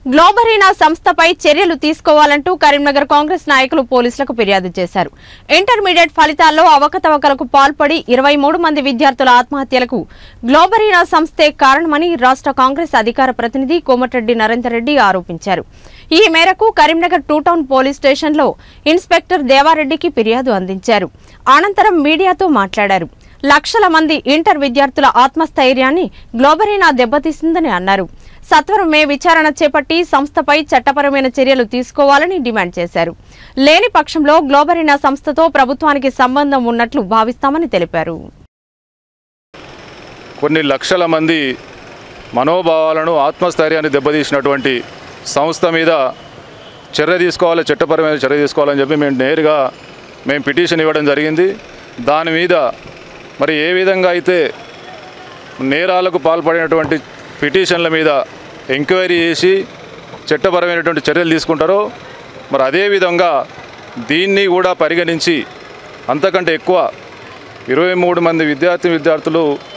గ్లోబరీనా సంస్థపై చర్యలు తీసుకోవాలంటూ కరీంనగర్ కాంగ్రెస్ నాయకులు పోలీసులకు ఫిర్యాదు చేశారు ఇంటర్మీడియట్ ఫలితాల్లో అవకతవకలకు పాల్పడి ఇరవై మూడు మంది విద్యార్థుల ఆత్మహత్యలకు గ్లోబరీనా సంస్థే కారణమని రాష్ట్ర కాంగ్రెస్ అధికార ప్రతినిధి కోమటిరెడ్డి నరేందర్ రెడ్డి ఆరోపించారు ఈ మేరకు కరీంనగర్ టూ టౌన్ పోలీస్ స్టేషన్లో ఇన్స్పెక్టర్ దేవారెడ్డికి ఫిర్యాదు అందించారు అనంతరం మీడియాతో మాట్లాడారు లక్షల మంది ఇంటర్ విద్యార్థుల ఆత్మస్థైర్యాన్ని గ్లోబరీనా దెబ్బతీసిందని అన్నారు సత్వరమే విచారణ చేపట్టి సంస్థపై చట్టపరమైన చర్యలు తీసుకోవాలని డిమాండ్ చేశారు లేని పక్షంలో గ్లోబరీనా సంస్థతో ప్రభుత్వానికి సంబంధం ఉన్నట్లు భావిస్తామని తెలిపారు కొన్ని లక్షల మంది మనోభావాలను ఆత్మస్థైర్యాన్ని దెబ్బతీసినటువంటి సంస్థ మీద చర్య తీసుకోవాలి చట్టపరమైన చర్య తీసుకోవాలని చెప్పి మేము నేరుగా మేము పిటిషన్ ఇవ్వడం జరిగింది దాని మీద మరి ఏ విధంగా అయితే నేరాలకు పాల్పడినటువంటి పిటిషన్ల మీద ఎంక్వైరీ చేసి చట్టపరమైనటువంటి చర్యలు తీసుకుంటారో మరి అదేవిధంగా దీన్ని కూడా పరిగణించి అంతకంటే ఎక్కువ ఇరవై మూడు మంది విద్యార్థి విద్యార్థులు